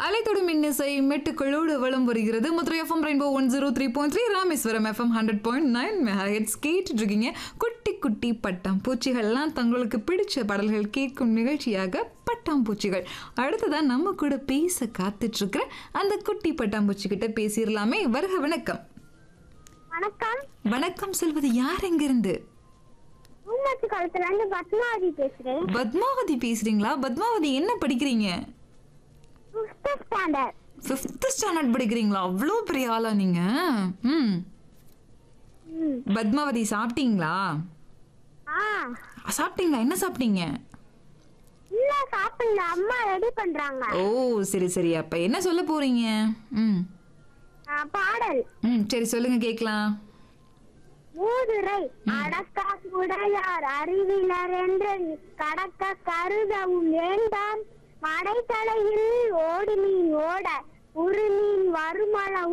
அலைத்தொடும் இன்னிசை மெட்டுக்களோடு வளம் வருகிறது Madurai FM Rainbow one zero three point three Rameswaram FM hundred point nine megahertz கேட்டுட்டு இருக்கீங்க குட்டி குட்டி பட்டாம்பூச்சிகள்லாம் தங்களுக்கு பிடிச்ச பாடல்கள் கேட்கும் நிகழ்ச்சியாக பட்டாம்பூச்சிகள் அடுத்ததான் நம்ம கூட பேச காத்துட்டு இருக்கிற அந்த குட்டி பட்டாம்பூச்சி கிட்ட பேசிடலாமே வருக வணக்கம் வணக்கம் வணக்கம் சொல்வது யார் எங்கிருந்து ஊமத்து காலத்துல இருந்து பத்மாவதி பேசுறேன் பத்மாவதி பேசுறீங்களா பத்மாவதி என்ன படிக்கிறீங்க ஃபிஃப்த் ஸ்டாண்டர்ட் ஃபிஃப்த் ஸ்டாண்டர்ட் படிக்கிறீங்களா அவ்வளோ பெரிய ஆளா நீங்க ம் ம் பத்மாவதி சாப்பிட்டீங்களா ஆ சாப்பிட்டீங்களா என்ன சாப்பிட்டீங்க இல்ல சாப்பிடல அம்மா ரெடி பண்றாங்க ஓ சரி சரி அப்ப என்ன சொல்ல போறீங்க ம் ஆ, பாடல் ம் சரி சொல்லுங்க கேட்கலாம் மூதுரை அடக்க உடையார் அறிவிலர் என்று கடக்க கருதவும் வேண்டாம் மடைத்தலையில் ஓடு மீன் ஓட உரு மீன் வருமள